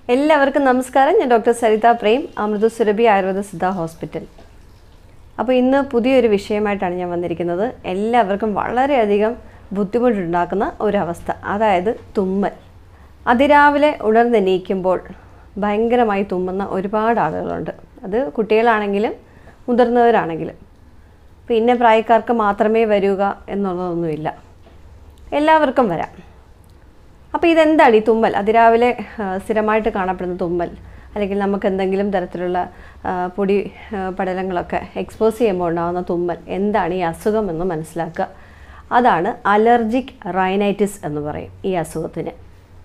എല്ലാവർക്കും നമസ്കാരം ഞാൻ ഡോക്ടർ സരിത പ്രേം അമൃത സുരഭി ആയുർവേദ സിദ്ധ ഹോസ്പിറ്റൽ അപ്പോൾ ഇന്ന് പുതിയൊരു വിഷയമായിട്ടാണ് ഞാൻ വന്നിരിക്കുന്നത് എല്ലാവർക്കും വളരെയധികം ബുദ്ധിമുട്ടുണ്ടാക്കുന്ന ഒരവസ്ഥ അതായത് തുമ്മൽ അതിരാവിലെ ഉണർന്നെണീക്കുമ്പോൾ ഭയങ്കരമായി തുമ്മുന്ന ഒരുപാട് ആളുകളുണ്ട് അത് കുട്ടികളാണെങ്കിലും മുതിർന്നവരാണെങ്കിലും പിന്നെ പ്രായക്കാർക്ക് മാത്രമേ വരിക എന്നുള്ളതൊന്നുമില്ല എല്ലാവർക്കും വരാം അപ്പോൾ ഇതെന്താണ് ഈ തുമ്മൽ അതിരാവിലെ ആ, സ്ഥിരമായിട്ട് കാണപ്പെടുന്ന തുമ്മൽ അല്ലെങ്കിൽ നമുക്ക് എന്തെങ്കിലും തരത്തിലുള്ള ആ, പൊടി ആ, പടലങ്ങളൊക്കെ എക്സ്പോസ് ചെയ്യുമ്പോൾ ഉണ്ടാകുന്ന തുമ്മൽ എന്താണ് ഈ അസുഖം എന്ന് മനസ്സിലാക്കുക അതാണ് അലർജിക് റൈനൈറ്റിസ് എന്ന് പറയും ഈ അസുഖത്തിന്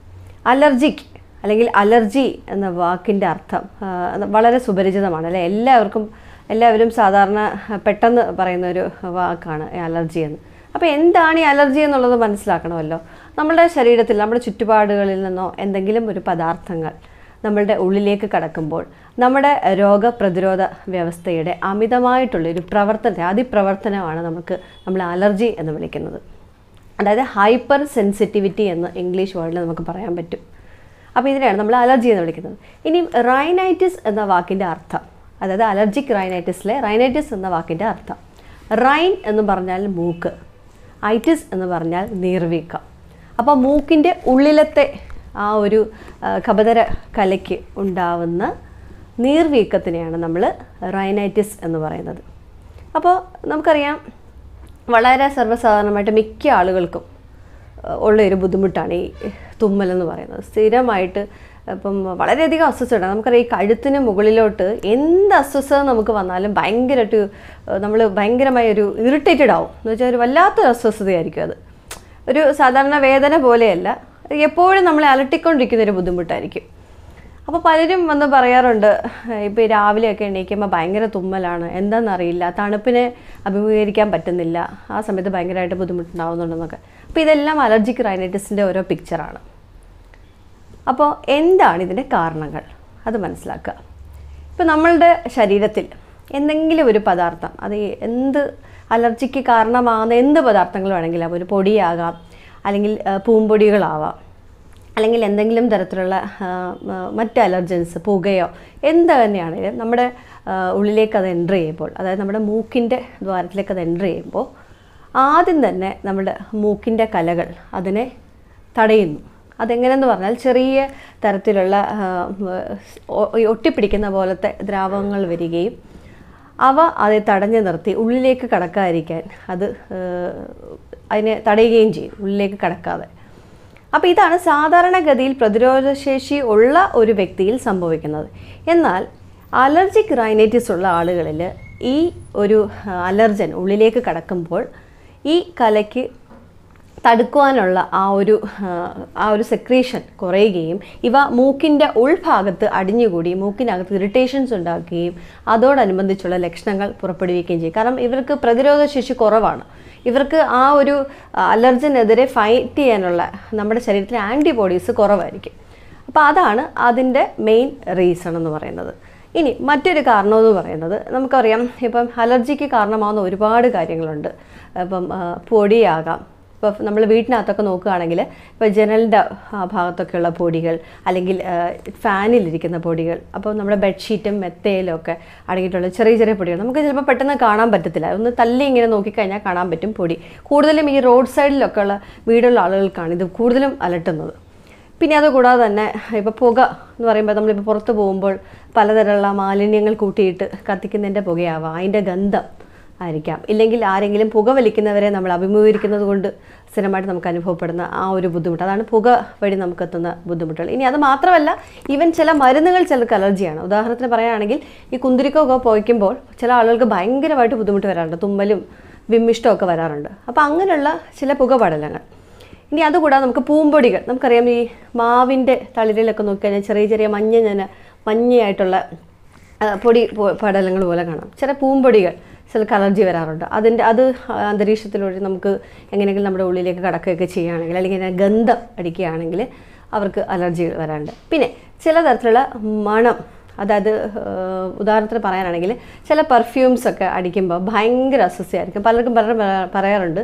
അലർജിക് അല്ലെങ്കിൽ അലർജി എന്ന വാക്കിൻ്റെ അർത്ഥം ആ, അത് വളരെ സുപരിചിതമാണ് അല്ലേ എല്ലാവർക്കും എല്ലാവരും സാധാരണ പെട്ടെന്ന് പറയുന്ന ഒരു വാക്കാണ് ഈ അലർജി എന്ന് അപ്പോൾ എന്താണ് ഈ അലർജി എന്നുള്ളത് മനസ്സിലാക്കണമല്ലോ നമ്മുടെ ശരീരത്തിൽ നമ്മുടെ ചുറ്റുപാടുകളിൽ നിന്നോ എന്തെങ്കിലും ഒരു പദാർത്ഥങ്ങൾ നമ്മളുടെ ഉള്ളിലേക്ക് കടക്കുമ്പോൾ നമ്മുടെ രോഗപ്രതിരോധ വ്യവസ്ഥയുടെ അമിതമായിട്ടുള്ള ഒരു പ്രവർത്തനത്തെ അതിപ്രവർത്തനമാണ് നമുക്ക് നമ്മൾ അലർജി എന്ന് വിളിക്കുന്നത് അതായത് ഹൈപ്പർ സെൻസിറ്റിവിറ്റി എന്ന് ഇംഗ്ലീഷ് വേർഡിൽ നമുക്ക് പറയാൻ പറ്റും അപ്പോൾ ഇതിനെയാണ് നമ്മൾ അലർജി എന്ന് വിളിക്കുന്നത് ഇനി റൈനൈറ്റിസ് എന്ന വാക്കിൻ്റെ അർത്ഥം അതായത് അലർജിക് റൈനൈറ്റിസിലെ റൈനൈറ്റിസ് എന്ന വാക്കിൻ്റെ അർത്ഥം റൈൻ എന്ന് പറഞ്ഞാൽ മൂക്ക് ഐറ്റിസ് എന്ന് പറഞ്ഞാൽ നീർവീക്കം അപ്പോൾ മൂക്കിൻ്റെ ഉള്ളിലത്തെ ആ ഒരു ആ, കപതര കലയ്ക്ക് ഉണ്ടാവുന്ന നീർവീക്കത്തിനെയാണ് നമ്മൾ റൈനൈറ്റിസ് എന്ന് പറയുന്നത് അപ്പോൾ നമുക്കറിയാം വളരെ സർവ്വസാധാരണമായിട്ട് മിക്ക ആളുകൾക്കും ഏഹ്, ഉള്ള ഒരു ബുദ്ധിമുട്ടാണ് ഈ തുമ്മൽ എന്ന് പറയുന്നത് സ്ഥിരമായിട്ട് ഇപ്പം വളരെയധികം അസ്വസ്ഥത നമുക്കറിയാം ഈ കഴുത്തിന് മുകളിലോട്ട് എന്ത് അസ്വസ്ഥത നമുക്ക് വന്നാലും ഭയങ്കരമായിട്ട് നമ്മൾ ഭയങ്കരമായ ഒരു ഇറിറ്റേറ്റഡ് ആവും എന്ന് വെച്ചാൽ ഒരു വല്ലാത്തൊരു അസ്വസ്ഥതയായിരിക്കും അത് ഒരു സാധാരണ വേദന പോലെയല്ല എപ്പോഴും നമ്മളെ അലട്ടിക്കൊണ്ടിരിക്കുന്ന ഒരു ബുദ്ധിമുട്ടായിരിക്കും അപ്പോൾ പലരും വന്ന് പറയാറുണ്ട് ഇപ്പോൾ ഈ രാവിലെയൊക്കെ എണീക്കുമ്പോൾ ഭയങ്കര തുമ്മലാണ് എന്താണെന്നറിയില്ല തണുപ്പിനെ അഭിമുഖീകരിക്കാൻ പറ്റുന്നില്ല ആ സമയത്ത് ഭയങ്കരമായിട്ട് ബുദ്ധിമുട്ടുണ്ടാവുന്നുണ്ടെന്നൊക്കെ അപ്പോൾ ഇതെല്ലാം അലർജിക് റൈനൈറ്റിസിൻ്റെ ഓരോ പിക്ചറാണ് അപ്പോൾ എന്താണ് ഇതിൻ്റെ കാരണങ്ങൾ അത് മനസ്സിലാക്കുക ഇപ്പോൾ നമ്മളുടെ ശരീരത്തിൽ എന്തെങ്കിലും ഒരു പദാർത്ഥം അത് ഈ എന്ത് അലർജിക്ക് കാരണമാകുന്ന എന്ത് പദാർത്ഥങ്ങൾ വേണമെങ്കിലും ഒരു പൊടിയാകാം അല്ലെങ്കിൽ ആ, പൂമ്പൊടികളാവാം അല്ലെങ്കിൽ എന്തെങ്കിലും തരത്തിലുള്ള ആ, ആ, മറ്റ് അലർജൻസ് പുകയോ എന്ത് തന്നെയാണെങ്കിലും നമ്മുടെ ആ, ഉള്ളിലേക്ക് അത് എൻ്റർ ചെയ്യുമ്പോൾ അതായത് നമ്മുടെ മൂക്കിൻ്റെ ദ്വാരത്തിലേക്ക് അത് എൻ്റർ ചെയ്യുമ്പോൾ ആദ്യം തന്നെ നമ്മുടെ മൂക്കിൻ്റെ കലകൾ അതിനെ തടയുന്നു അതെങ്ങനെയെന്ന് പറഞ്ഞാൽ ചെറിയ തരത്തിലുള്ള ആ, ഒ- ഒട്ടിപ്പിടിക്കുന്ന പോലത്തെ ദ്രാവകങ്ങൾ വരികയും അവ അത് തടഞ്ഞു നിർത്തി ഉള്ളിലേക്ക് കടക്കാതിരിക്കാൻ അത് ഏഹ്, അതിനെ തടയുകയും ചെയ്യും ഉള്ളിലേക്ക് കടക്കാതെ അപ്പോൾ ഇതാണ് സാധാരണഗതിയിൽ പ്രതിരോധശേഷി ഉള്ള ഒരു വ്യക്തിയിൽ സംഭവിക്കുന്നത് എന്നാൽ അലർജിക് റൈനൈറ്റിസ് ഉള്ള ആളുകളിൽ ഈ ഒരു അലർജൻ ഉള്ളിലേക്ക് കടക്കുമ്പോൾ ഈ കലയ്ക്ക് തടുക്കുവാനുള്ള ആ ഒരു ആ, ആ ഒരു സെക്രീഷൻ കുറയുകയും ഇവ മൂക്കിൻ്റെ ഉൾഭാഗത്ത് അടിഞ്ഞുകൂടി മൂക്കിനകത്ത് ഇറിറ്റേഷൻസ് ഉണ്ടാക്കുകയും അതോടനുബന്ധിച്ചുള്ള ലക്ഷണങ്ങൾ പുറപ്പെടുവിക്കുകയും ചെയ്യും കാരണം ഇവർക്ക് പ്രതിരോധ ശേഷി കുറവാണ് ഇവർക്ക് ആ ഒരു അലർജനെതിരെ ഫൈറ്റ് ചെയ്യാനുള്ള നമ്മുടെ ശരീരത്തിലെ ആൻറ്റിബോഡീസ് കുറവായിരിക്കും അപ്പോൾ അതാണ് അതിൻ്റെ മെയിൻ റീസൺ എന്ന് പറയുന്നത് ഇനി മറ്റൊരു കാരണം എന്ന് പറയുന്നത് നമുക്കറിയാം ഇപ്പം അലർജിക്ക് കാരണമാകുന്ന ഒരുപാട് കാര്യങ്ങളുണ്ട് ഇപ്പം ആ, പൊടിയാകാം ഇപ്പോൾ നമ്മൾ വീട്ടിനകത്തൊക്കെ നോക്കുകയാണെങ്കിൽ ഇപ്പോൾ ജനലിൻ്റെ ആ ഭാഗത്തൊക്കെയുള്ള പൊടികൾ അല്ലെങ്കിൽ ആ, ഫാനിലിരിക്കുന്ന പൊടികൾ അപ്പോൾ നമ്മുടെ ബെഡ്ഷീറ്റും മെത്തയിലും ഒക്കെ അടങ്ങിയിട്ടുള്ള ചെറിയ ചെറിയ പൊടികൾ നമുക്ക് ചിലപ്പോൾ പെട്ടെന്ന് കാണാൻ പറ്റത്തില്ല ഒന്ന് തല്ലി ഇങ്ങനെ നോക്കിക്കഴിഞ്ഞാൽ കാണാൻ പറ്റും പൊടി കൂടുതലും ഈ റോഡ് സൈഡിലൊക്കെ ഉള്ള വീടുള്ള ആളുകൾക്കാണ് ഇത് കൂടുതലും അലട്ടുന്നത് പിന്നെ അതുകൂടാതെ തന്നെ ഇപ്പോൾ പുക എന്ന് പറയുമ്പോൾ നമ്മളിപ്പോൾ പുറത്ത് പോകുമ്പോൾ പലതരമുള്ള മാലിന്യങ്ങൾ കൂട്ടിയിട്ട് കത്തിക്കുന്നതിൻ്റെ പുകയാവാം അതിൻ്റെ ഗന്ധം ആയിരിക്കാം ഇല്ലെങ്കിൽ ആരെങ്കിലും പുക വലിക്കുന്നവരെ നമ്മൾ അഭിമുഖീകരിക്കുന്നത് കൊണ്ട് സ്ഥിരമായിട്ട് നമുക്ക് അനുഭവപ്പെടുന്ന ആ ഒരു ബുദ്ധിമുട്ട് അതാണ് പുക വഴി നമുക്ക് എത്തുന്ന ബുദ്ധിമുട്ടുകൾ ഇനി അത് മാത്രമല്ല ഈവൻ ചില മരുന്നുകൾ ചിലർക്ക് അലർജിയാണ് ഉദാഹരണത്തിന് പറയുകയാണെങ്കിൽ ഈ കുന്തിരിക്കമൊക്കെ പോയിക്കുമ്പോൾ ചില ആളുകൾക്ക് ഭയങ്കരമായിട്ട് ബുദ്ധിമുട്ട് വരാറുണ്ട് തുമ്മലും വിമ്മിഷ്ടമൊക്കെ വരാറുണ്ട് അപ്പോൾ അങ്ങനെയുള്ള ചില പുകപടലങ്ങൾ ഇനി അതുകൂടാതെ നമുക്ക് പൂമ്പൊടികൾ നമുക്കറിയാം ഈ മാവിൻ്റെ തളിരിലൊക്കെ നോക്കിക്കഴിഞ്ഞാൽ ചെറിയ ചെറിയ മഞ്ഞ ഞന മഞ്ഞയായിട്ടുള്ള ആ, പൊടി പോ- പടലങ്ങൾ പോലെ കാണാം ചില പൂമ്പൊടികൾ ചിലർക്ക് അലർജി വരാറുണ്ട് അതിൻ്റെ അത് അന്തരീക്ഷത്തിലൂടെ നമുക്ക് എങ്ങനെയെങ്കിലും നമ്മുടെ ഉള്ളിലേക്ക് കടക്കുകയൊക്കെ ചെയ്യുകയാണെങ്കിൽ അല്ലെങ്കിൽ അതിനെ ഗന്ധം അടിക്കുകയാണെങ്കിൽ അവർക്ക് അലർജികൾ വരാറുണ്ട് പിന്നെ ചില തരത്തിലുള്ള മണം അതായത് ഏഹ്, ഉദാഹരണത്തിന് പറയാനാണെങ്കിൽ ചില പെർഫ്യൂംസ് ഒക്കെ അടിക്കുമ്പോൾ ഭയങ്കര അസ്വസ്ഥയായിരിക്കും പലർക്കും പലരും പറയാ- പറയാറുണ്ട്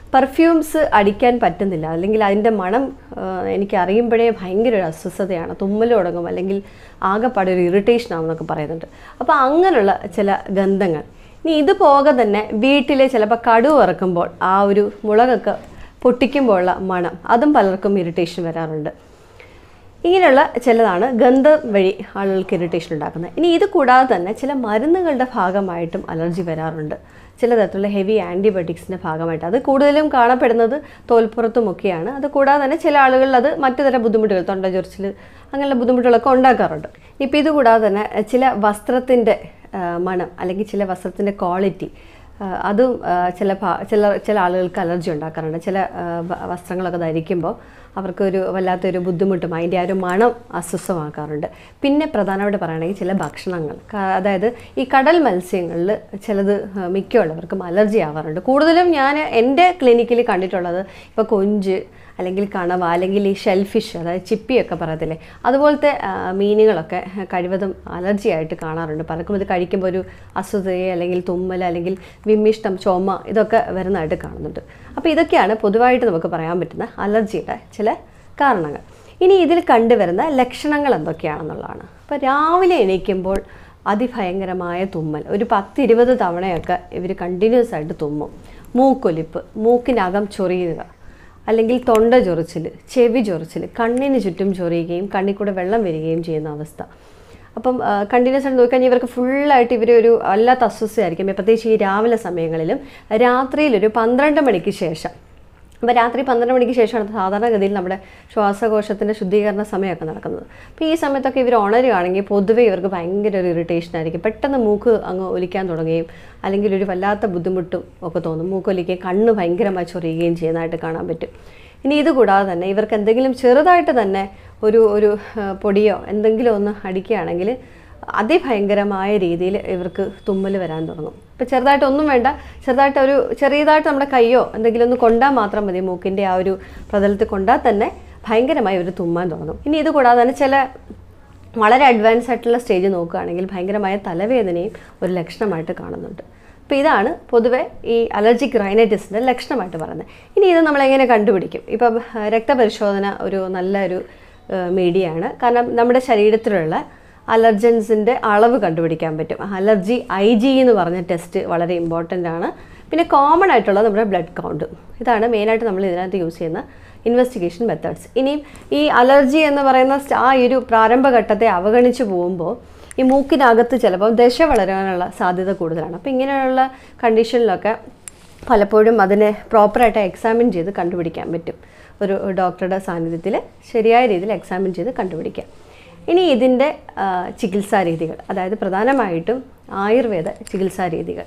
പെർഫ്യൂംസ് അടിക്കാൻ പറ്റുന്നില്ല അല്ലെങ്കിൽ അതിൻ്റെ മണം ആ, എനിക്ക് അറിയുമ്പോഴേ ഭയങ്കര ഒരു അസ്വസ്ഥതയാണ് തുമ്മൽ തുടങ്ങും അല്ലെങ്കിൽ ആകെപ്പാടെ ഒരു ഇറിറ്റേഷൻ ആവുമെന്നൊക്കെ പറയുന്നുണ്ട് അപ്പോൾ അങ്ങനെയുള്ള ചില ഗന്ധങ്ങൾ ഇനി ഇത് പോകെ തന്നെ വീട്ടിൽ ചിലപ്പോൾ കടുവ് വറക്കുമ്പോൾ ആ ഒരു മുളകൊക്കെ പൊട്ടിക്കുമ്പോഴുള്ള മണം അതും പലർക്കും ഇറിറ്റേഷൻ വരാറുണ്ട് ഇങ്ങനെയുള്ള ചിലതാണ് ഗന്ധം വഴി ആളുകൾക്ക് ഇറിറ്റേഷൻ ഉണ്ടാക്കുന്നത് ഇനി ഇത് കൂടാതെ തന്നെ ചില മരുന്നുകളുടെ ഭാഗമായിട്ടും അലർജി വരാറുണ്ട് ചില തരത്തിലുള്ള ഹെവി ആൻറ്റിബയോട്ടിക്സിൻ്റെ ഭാഗമായിട്ട് അത് കൂടുതലും കാണപ്പെടുന്നത് തോൽപ്പുറത്തുമൊക്കെയാണ് അത് കൂടാതെ തന്നെ ചില ആളുകളിൽ അത് മറ്റു തരം ബുദ്ധിമുട്ടുകൾ തൊണ്ട ചൊറിച്ചിൽ അങ്ങനെയുള്ള ബുദ്ധിമുട്ടുകളൊക്കെ ഉണ്ടാക്കാറുണ്ട് ഇപ്പോൾ ഇത് കൂടാതെ തന്നെ ചില വസ്ത്രത്തിൻ്റെ ആ, മണം അല്ലെങ്കിൽ ചില വസ്ത്രത്തിൻ്റെ ക്വാളിറ്റി ആഹ് അതും ആഹ് ചില ഭാ- ചില ചില ആളുകൾക്ക് അലർജി ഉണ്ടാക്കാറുണ്ട് ചില ആഹ് വ- വസ്ത്രങ്ങളൊക്കെ ധരിക്കുമ്പോൾ അവർക്കൊരു വല്ലാത്തൊരു ബുദ്ധിമുട്ടും അതിൻ്റെ ആ ഒരു മണം അസ്വസ്ഥമാക്കാറുണ്ട് പിന്നെ പ്രധാനമായിട്ട് പറയുകയാണെങ്കിൽ ചില ഭക്ഷണങ്ങൾ ക- അതായത് ഈ കടൽ മത്സ്യങ്ങളിൽ ചിലത് ആഹ് മിക്കുള്ളവർക്കും അലർജി ആവാറുണ്ട് കൂടുതലും ഞാൻ എൻ്റെ ക്ലിനിക്കിൽ കണ്ടിട്ടുള്ളത് ഇപ്പോൾ കൊഞ്ച് അല്ലെങ്കിൽ കണവ അല്ലെങ്കിൽ ഈ ഷെൽഫിഷ് അതായത് ചിപ്പിയൊക്കെ പറയത്തില്ലേ അതുപോലത്തെ ആ, മീനുകളൊക്കെ കഴിവതും അലർജി ആയിട്ട് കാണാറുണ്ട് പലർക്കും ഇത് കഴിക്കുമ്പോൾ ഒരു അസ്വസ്ഥയെ അല്ലെങ്കിൽ തുമ്മൽ അല്ലെങ്കിൽ വിമ്മിഷ്ടം ചുമ ഇതൊക്കെ വരുന്നതായിട്ട് കാണുന്നുണ്ട് അപ്പോൾ ഇതൊക്കെയാണ് പൊതുവായിട്ട് നമുക്ക് പറയാൻ പറ്റുന്ന അലർജിയുടെ ചില കാരണങ്ങൾ ഇനി ഇതിൽ കണ്ടുവരുന്ന ലക്ഷണങ്ങൾ എന്തൊക്കെയാണെന്നുള്ളതാണ് അപ്പോൾ രാവിലെ എണീക്കുമ്പോൾ അതിഭയങ്കരമായ തുമ്മൽ ഒരു പത്തിരുപത് തവണയൊക്കെ ഇവർ കണ്ടിന്യൂസ് ആയിട്ട് തുമ്മും മൂക്കൊലിപ്പ് മൂക്കിനകം ചൊറിയുക അല്ലെങ്കിൽ തൊണ്ട ചൊറിച്ചിൽ ചെവി ചൊറിച്ചിൽ കണ്ണിന് ചുറ്റും ചൊറിയുകയും കണ്ണിൽ കൂടെ വെള്ളം വരികയും ചെയ്യുന്ന അവസ്ഥ അപ്പം കണ്ടിന്യൂസ് ആയിട്ട് നോക്കിക്കഴിഞ്ഞാൽ ഇവർക്ക് ഫുള്ളായിട്ട് ഇവർ ഒരു വല്ലാത്ത അസ്വസ്ഥയായിരിക്കും പ്രത്യേകിച്ച് ഈ രാവിലെ സമയങ്ങളിലും രാത്രിയിൽ ഒരു പന്ത്രണ്ട് മണിക്ക് ശേഷം അപ്പോൾ രാത്രി പന്ത്രണ്ട് മണിക്ക് ശേഷമാണ് സാധാരണഗതിയിൽ നമ്മുടെ ശ്വാസകോശത്തിൻ്റെ ശുദ്ധീകരണ സമയമൊക്കെ നടക്കുന്നത് അപ്പോൾ ഈ സമയത്തൊക്കെ ഇവർ ഉണരുകയാണെങ്കിൽ പൊതുവേ ഇവർക്ക് ഭയങ്കര ഒരു ഇറിറ്റേഷൻ ആയിരിക്കും പെട്ടെന്ന് മൂക്ക് അങ്ങ് ഒലിക്കാൻ തുടങ്ങുകയും അല്ലെങ്കിൽ ഒരു വല്ലാത്ത ബുദ്ധിമുട്ടും ഒക്കെ തോന്നും മൂക്ക് ഒലിക്കുകയും കണ്ണ് ഭയങ്കരമായി ചൊറിയുകയും ചെയ്യുന്നതായിട്ട് കാണാൻ പറ്റും ഇനി ഇത് കൂടാതെ തന്നെ ഇവർക്ക് എന്തെങ്കിലും ചെറുതായിട്ട് തന്നെ ഒരു ഒരു ആ, പൊടിയോ എന്തെങ്കിലും ഒന്ന് അടിക്കുകയാണെങ്കിൽ അതിഭയങ്കരമായ രീതിയിൽ ഇവർക്ക് തുമ്മൽ വരാൻ തുടങ്ങും ഇപ്പോൾ ചെറുതായിട്ട് ഒന്നും വേണ്ട ചെറുതായിട്ട് ഒരു ചെറിയതായിട്ട് നമ്മുടെ കയ്യോ എന്തെങ്കിലും ഒന്ന് കൊണ്ടാൽ മാത്രം മതി മൂക്കിൻ്റെ ആ ഒരു പ്രതലത്തിൽ കൊണ്ടാൽ തന്നെ ഭയങ്കരമായി ഇവർ തുമ്മാൻ തുടങ്ങും ഇനി ഇത് കൂടാതെ തന്നെ ചില വളരെ അഡ്വാൻസ് ആയിട്ടുള്ള സ്റ്റേജ് നോക്കുകയാണെങ്കിൽ ഭയങ്കരമായ തലവേദനയും ഒരു ലക്ഷണമായിട്ട് കാണുന്നുണ്ട് അപ്പോൾ ഇതാണ് പൊതുവെ ഈ അലർജിക് റൈനൈറ്റിസിൻ്റെ ലക്ഷണമായിട്ട് പറയുന്നത് ഇനി ഇത് നമ്മൾ എങ്ങനെ കണ്ടുപിടിക്കും ഇപ്പം ആ, രക്തപരിശോധന ഒരു നല്ലൊരു മീഡിയയാണ് കാരണം നമ്മുടെ ശരീരത്തിലുള്ള അലർജൻസിൻ്റെ അളവ് കണ്ടുപിടിക്കാൻ പറ്റും അലർജി ഐ ജി എന്ന് പറഞ്ഞ ടെസ്റ്റ് വളരെ ഇമ്പോർട്ടൻ്റ് ആണ് പിന്നെ കോമൺ ആയിട്ടുള്ളത് നമ്മുടെ ബ്ലഡ് കൗണ്ട് ഇതാണ് മെയിനായിട്ട് നമ്മൾ ഇതിനകത്ത് യൂസ് ചെയ്യുന്ന ഇൻവെസ്റ്റിഗേഷൻ മെത്തേഡ്സ് ഇനിയും ഈ അലർജി എന്ന് പറയുന്ന സ്റ്റ- ആ ഒരു പ്രാരംഭഘട്ടത്തെ അവഗണിച്ച് പോകുമ്പോൾ ഈ മൂക്കിനകത്ത് ചിലപ്പോൾ ദശ വളരാനുള്ള സാധ്യത കൂടുതലാണ് അപ്പോൾ ഇങ്ങനെയുള്ള കണ്ടീഷനിലൊക്കെ പലപ്പോഴും അതിനെ പ്രോപ്പറായിട്ട് എക്സാമിൻ ചെയ്ത് കണ്ടുപിടിക്കാൻ പറ്റും ഒരു ഡോക്ടറുടെ സാന്നിധ്യത്തിൽ ശരിയായ രീതിയിൽ എക്സാമിൻ ചെയ്ത് കണ്ടുപിടിക്കാം ഇനി ഇതിൻ്റെ ആ, ചികിത്സാ രീതികൾ അതായത് പ്രധാനമായിട്ടും ആയുർവേദ ചികിത്സാ രീതികൾ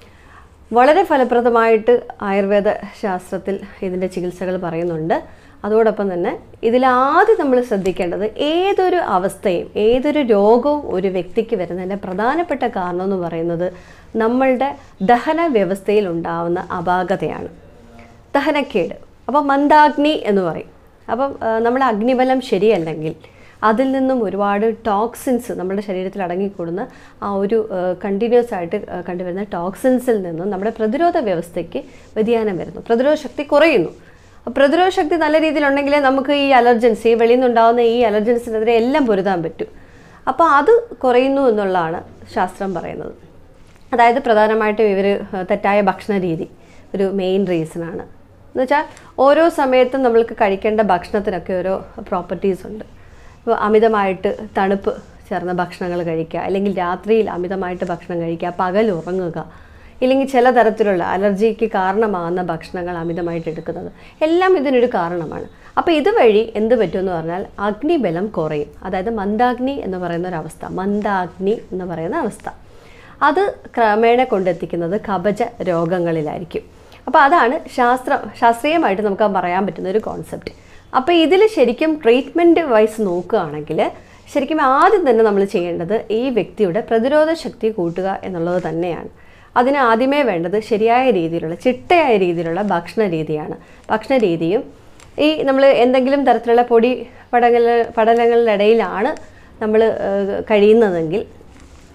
വളരെ ഫലപ്രദമായിട്ട് ആയുർവേദ ശാസ്ത്രത്തിൽ ഇതിൻ്റെ ചികിത്സകൾ പറയുന്നുണ്ട് അതോടൊപ്പം തന്നെ ഇതിലാദ്യം നമ്മൾ ശ്രദ്ധിക്കേണ്ടത് ഏതൊരു അവസ്ഥയും ഏതൊരു രോഗവും ഒരു വ്യക്തിക്ക് വരുന്നതിൻ്റെ പ്രധാനപ്പെട്ട കാരണം എന്ന് പറയുന്നത് നമ്മളുടെ ദഹന വ്യവസ്ഥയിൽ ഉണ്ടാവുന്ന അപാകതയാണ് ദഹനക്കേട് അപ്പം മന്ദാഗ്നി എന്ന് പറയും അപ്പം ആ, നമ്മുടെ അഗ്നിബലം ശരിയല്ലെങ്കിൽ അതിൽ നിന്നും ഒരുപാട് ടോക്സിൻസ് നമ്മുടെ ശരീരത്തിൽ അടങ്ങിക്കൂടുന്ന ആ ഒരു കണ്ടിന്യൂസ് ആയിട്ട് ആ, കണ്ടുവരുന്ന ടോക്സിൻസിൽ നിന്നും നമ്മുടെ പ്രതിരോധ വ്യവസ്ഥയ്ക്ക് വ്യതിയാനം വരുന്നു പ്രതിരോധ ശക്തി കുറയുന്നു അപ്പോൾ പ്രതിരോധ ശക്തി നല്ല രീതിയിലുണ്ടെങ്കിലേ നമുക്ക് ഈ അലർജൻസ് ഈ വെളിയിൽ നിന്നുണ്ടാകുന്ന ഈ അലർജൻസിനെതിരെ എല്ലാം പൊരുതാൻ പറ്റും അപ്പോൾ അത് കുറയുന്നു എന്നുള്ളതാണ് ശാസ്ത്രം പറയുന്നത് അതായത് പ്രധാനമായിട്ടും ഇവർ തെറ്റായ ഭക്ഷണ രീതി ഒരു മെയിൻ റീസണാണ് എന്ന് വെച്ചാൽ ഓരോ സമയത്തും നമ്മൾക്ക് കഴിക്കേണ്ട ഭക്ഷണത്തിനൊക്കെ ഓരോ പ്രോപ്പർട്ടീസ് ഉണ്ട് ഇപ്പോൾ അമിതമായിട്ട് തണുപ്പ് ചേർന്ന ഭക്ഷണങ്ങൾ കഴിക്കുക അല്ലെങ്കിൽ രാത്രിയിൽ അമിതമായിട്ട് ഭക്ഷണം കഴിക്കുക പകൽ ഉറങ്ങുക ഇല്ലെങ്കിൽ ചില തരത്തിലുള്ള അലർജിക്ക് കാരണമാകുന്ന ഭക്ഷണങ്ങൾ അമിതമായിട്ട് എടുക്കുന്നത് എല്ലാം ഇതിനൊരു കാരണമാണ് അപ്പോൾ ഇതുവഴി എന്ത് പറ്റുമെന്ന് പറഞ്ഞാൽ അഗ്നിബലം കുറയും അതായത് മന്ദാഗ്നി എന്ന് പറയുന്ന ഒരു അവസ്ഥ മന്ദാഗ്നി എന്ന് പറയുന്ന അവസ്ഥ അത് ക്രമേണ കൊണ്ടെത്തിക്കുന്നത് കവച രോഗങ്ങളിലായിരിക്കും അപ്പോൾ അതാണ് ശാസ്ത്ര ശാസ്ത്രീയമായിട്ട് നമുക്ക് പറയാൻ പറ്റുന്ന ഒരു കോൺസെപ്റ്റ് അപ്പോൾ ഇതിൽ ശരിക്കും ട്രീറ്റ്മെൻറ്റ് വൈസ് നോക്കുകയാണെങ്കിൽ ശരിക്കും ആദ്യം തന്നെ നമ്മൾ ചെയ്യേണ്ടത് ഈ വ്യക്തിയുടെ പ്രതിരോധ ശക്തി കൂട്ടുക എന്നുള്ളത് തന്നെയാണ് അതിന് ആദ്യമേ വേണ്ടത് ശരിയായ രീതിയിലുള്ള ചിട്ടയായ രീതിയിലുള്ള ഭക്ഷണ രീതിയാണ് ഭക്ഷണ രീതിയും ഈ നമ്മൾ എന്തെങ്കിലും തരത്തിലുള്ള പൊടി പടങ്ങൽ പടലങ്ങളുടെ ഇടയിലാണ് നമ്മൾ കഴിയുന്നതെങ്കിൽ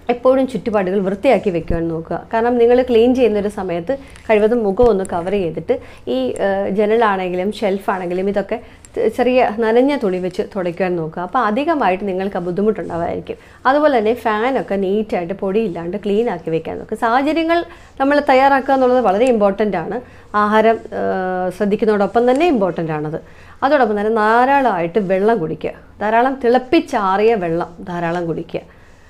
എപ്പോഴും ചുറ്റുപാടുകൾ വൃത്തിയാക്കി വെക്കുവാൻ നോക്കുക കാരണം നിങ്ങൾ ക്ലീൻ ചെയ്യുന്ന ഒരു സമയത്ത് കഴിവതും മുഖം ഒന്ന് കവർ ചെയ്തിട്ട് ഈ ആ, ജനലാണെങ്കിലും ഷെൽഫാണെങ്കിലും ഇതൊക്കെ ത- ചെറിയ നനഞ്ഞ തുണി വെച്ച് തുടയ്ക്കുവാൻ നോക്കുക അപ്പോൾ അധികമായിട്ട് നിങ്ങൾക്ക് ആ ബുദ്ധിമുട്ടുണ്ടാവായിരിക്കും അതുപോലെ തന്നെ ഫാനൊക്കെ നീറ്റായിട്ട് പൊടിയില്ലാണ്ട് ക്ലീൻ ആക്കി വെക്കാൻ നോക്കുക സാഹചര്യങ്ങൾ നമ്മൾ തയ്യാറാക്കുക എന്നുള്ളത് വളരെ ഇമ്പോർട്ടൻ്റ് ആണ് ആഹാരം ആ, ശ്രദ്ധിക്കുന്നതോടൊപ്പം തന്നെ ഇമ്പോർട്ടൻ്റ് ആണത് അതോടൊപ്പം തന്നെ ധാരാളമായിട്ട് വെള്ളം കുടിക്കുക ധാരാളം തിളപ്പിച്ചാറിയ വെള്ളം ധാരാളം കുടിക്കുക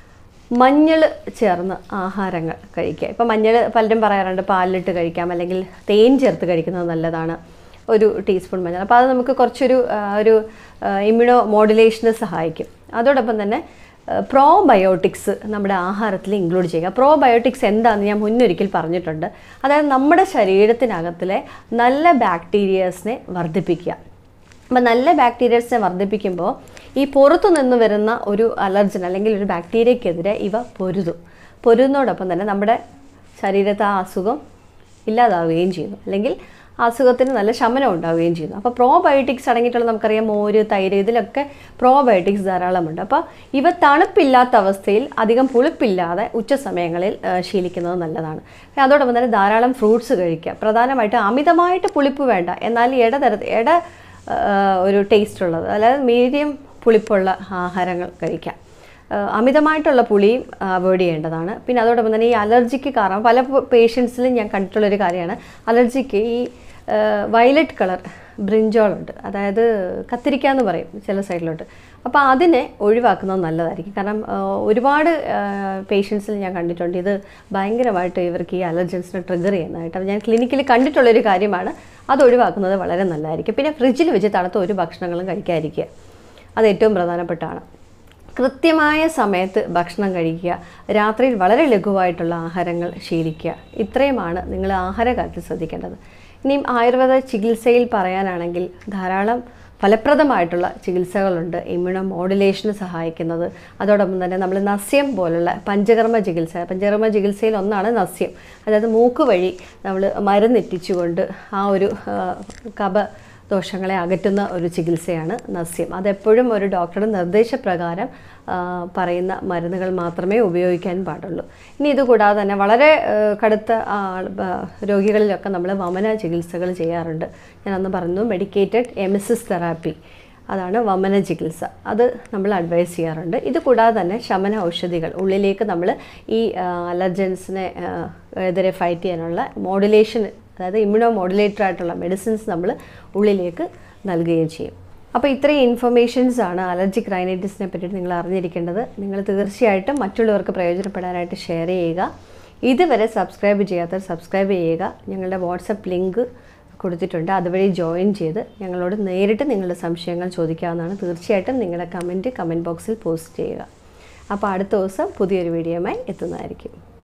മഞ്ഞൾ ചേർന്ന് ആഹാരങ്ങൾ കഴിക്കുക ഇപ്പം മഞ്ഞൾ പലരും പറയാറുണ്ട് പാലിലിട്ട് കഴിക്കാം അല്ലെങ്കിൽ തേൻ ചേർത്ത് കഴിക്കുന്നത് നല്ലതാണ് ഒരു ടീസ്പൂൺ മഞ്ഞൾ അപ്പോൾ അത് നമുക്ക് കുറച്ചൊരു ആ, ഒരു ഇമ്മ്യൂണോ മോഡുലേഷന് സഹായിക്കും അതോടൊപ്പം തന്നെ പ്രോബയോട്ടിക്സ് നമ്മുടെ ആഹാരത്തിൽ ഇൻക്ലൂഡ് ചെയ്യുക പ്രോബയോട്ടിക്സ് എന്താണെന്ന് ഞാൻ മുന്നൊരിക്കൽ പറഞ്ഞിട്ടുണ്ട് അതായത് നമ്മുടെ ശരീരത്തിനകത്തിലെ നല്ല ബാക്ടീരിയസിനെ വർദ്ധിപ്പിക്കുക അപ്പം നല്ല ബാക്ടീരിയസിനെ വർദ്ധിപ്പിക്കുമ്പോൾ ഈ പുറത്തു നിന്ന് വരുന്ന ഒരു അലർജൻ അല്ലെങ്കിൽ ഒരു ബാക്ടീരിയക്കെതിരെ ഇവ പൊരുതും പൊരുന്നതോടൊപ്പം തന്നെ നമ്മുടെ ശരീരത്തെ ആ അസുഖം ഇല്ലാതാവുകയും ചെയ്യുന്നു അല്ലെങ്കിൽ ആ അസുഖത്തിന് നല്ല ശമനം ഉണ്ടാവുകയും ചെയ്യുന്നു അപ്പോൾ പ്രോബയോട്ടിക്സ് അടങ്ങിയിട്ടുള്ള നമുക്കറിയാം മോര് തൈര് ഇതിലൊക്കെ പ്രോബയോട്ടിക്സ് ധാരാളമുണ്ട് അപ്പോൾ ഇവ തണുപ്പില്ലാത്ത അവസ്ഥയിൽ അധികം പുളിപ്പില്ലാതെ ഉച്ച സമയങ്ങളിൽ ആ, ശീലിക്കുന്നത് നല്ലതാണ് പിന്നെ അതോടൊപ്പം തന്നെ ധാരാളം ഫ്രൂട്ട്സ് കഴിക്കുക പ്രധാനമായിട്ട് അമിതമായിട്ട് പുളിപ്പ് വേണ്ട എന്നാൽ ഇടതര ഇട ആ, ഒരു ടേസ്റ്റ് ഉള്ളത് അതായത് മീഡിയം പുളിപ്പുള്ള ആഹാരങ്ങൾ കഴിക്കാം ആ, അമിതമായിട്ടുള്ള പുളിയും അവോയ്ഡ് ചെയ്യേണ്ടതാണ് പിന്നെ അതോടൊപ്പം തന്നെ ഈ അലർജിക്ക് കാരണം പല പേഷ്യൻസിലും ഞാൻ കണ്ടിട്ടുള്ളൊരു കാര്യമാണ് അലർജിക്ക് ഈ വയലറ്റ് കളർ ബ്രിഞ്ചോൾ ഉണ്ട് അതായത് കത്തിരിക്ക എന്ന് പറയും ചില സൈഡിലോട്ട് അപ്പോൾ അതിനെ ഒഴിവാക്കുന്നത് നല്ലതായിരിക്കും കാരണം ആ, ഒരുപാട് പേഷ്യൻസിൽ ഞാൻ കണ്ടിട്ടുണ്ട് ഇത് ഭയങ്കരമായിട്ട് ഇവർക്ക് ഈ അലർജൻസിനെ ട്രിഗർ ചെയ്യുന്നതായിട്ട് അപ്പോൾ ഞാൻ ക്ലിനിക്കിൽ കണ്ടിട്ടുള്ളൊരു കാര്യമാണ് അത് ഒഴിവാക്കുന്നത് വളരെ നല്ലതായിരിക്കും പിന്നെ ഫ്രിഡ്ജിൽ വെച്ച് തണുത്ത ഒരു ഭക്ഷണങ്ങളും കഴിക്കാതിരിക്കുക അത് ഏറ്റവും പ്രധാനപ്പെട്ടാണ് കൃത്യമായ സമയത്ത് ഭക്ഷണം കഴിക്കുക രാത്രിയിൽ വളരെ ലഘുവായിട്ടുള്ള ആഹാരങ്ങൾ ശീലിക്കുക ഇത്രയുമാണ് നിങ്ങൾ ആഹാര കാര്യത്തിൽ ശ്രദ്ധിക്കേണ്ടത് ഇനിയും ആയുർവേദ ചികിത്സയിൽ പറയാനാണെങ്കിൽ ധാരാളം ഫലപ്രദമായിട്ടുള്ള ചികിത്സകളുണ്ട് ഇമ്മ്യൂണോ മോഡുലേഷന് സഹായിക്കുന്നത് അതോടൊപ്പം തന്നെ നമ്മൾ നസ്യം പോലുള്ള പഞ്ചകർമ്മ ചികിത്സ പഞ്ചകർമ്മ ചികിത്സയിൽ ഒന്നാണ് നസ്യം അതായത് മൂക്ക് വഴി നമ്മൾ മരുന്നെറ്റിച്ചുകൊണ്ട് ആ ഒരു ആ, കഫ ദോഷങ്ങളെ അകറ്റുന്ന ഒരു ചികിത്സയാണ് നസ്യം അതെപ്പോഴും ഒരു ഡോക്ടറുടെ നിർദ്ദേശപ്രകാരം ആ, പറയുന്ന മരുന്നുകൾ മാത്രമേ ഉപയോഗിക്കാൻ പാടുള്ളൂ ഇനി ഇതുകൂടാതെ തന്നെ വളരെ ആ, കടുത്ത ആ, ആ, രോഗികളിലൊക്കെ നമ്മൾ വമന ചികിത്സകൾ ചെയ്യാറുണ്ട് ഞാൻ അന്ന് പറഞ്ഞു മെഡിക്കേറ്റഡ് എമിസിസ് തെറാപ്പി അതാണ് വമന ചികിത്സ അത് നമ്മൾ അഡ്വൈസ് ചെയ്യാറുണ്ട് ഇത് കൂടാതെ തന്നെ ശമന ഔഷധികൾ ഉള്ളിലേക്ക് നമ്മൾ ഈ ആ, അലർജൻസിനെ ആ, എതിരെ ഫൈറ്റ് ചെയ്യാനുള്ള മോഡുലേഷൻ അതായത് ഇമ്മ്യൂണോ മോഡുലേറ്റർ ആയിട്ടുള്ള മെഡിസിൻസ് നമ്മൾ ഉള്ളിലേക്ക് നൽകുകയും ചെയ്യും അപ്പോൾ ഇത്രയും ഇൻഫർമേഷൻസ് ആണ് അലർജിക് റൈനൈറ്റിസിനെ പറ്റിയിട്ട് നിങ്ങൾ അറിഞ്ഞിരിക്കേണ്ടത് നിങ്ങൾ തീർച്ചയായിട്ടും മറ്റുള്ളവർക്ക് പ്രയോജനപ്പെടാനായിട്ട് ഷെയർ ചെയ്യുക ഇതുവരെ സബ്സ്ക്രൈബ് ചെയ്യാത്തവർ സബ്സ്ക്രൈബ് ചെയ്യുക ഞങ്ങളുടെ വാട്സപ്പ് ലിങ്ക് കൊടുത്തിട്ടുണ്ട് അതുവഴി ജോയിൻ ചെയ്ത് ഞങ്ങളോട് നേരിട്ട് നിങ്ങളുടെ സംശയങ്ങൾ ചോദിക്കാവുന്നതാണ് തീർച്ചയായിട്ടും നിങ്ങളുടെ കമൻറ്റ് കമൻറ്റ് ബോക്സിൽ പോസ്റ്റ് ചെയ്യുക അപ്പോൾ അടുത്ത ദിവസം പുതിയൊരു വീഡിയോയുമായി എത്തുന്നതായിരിക്കും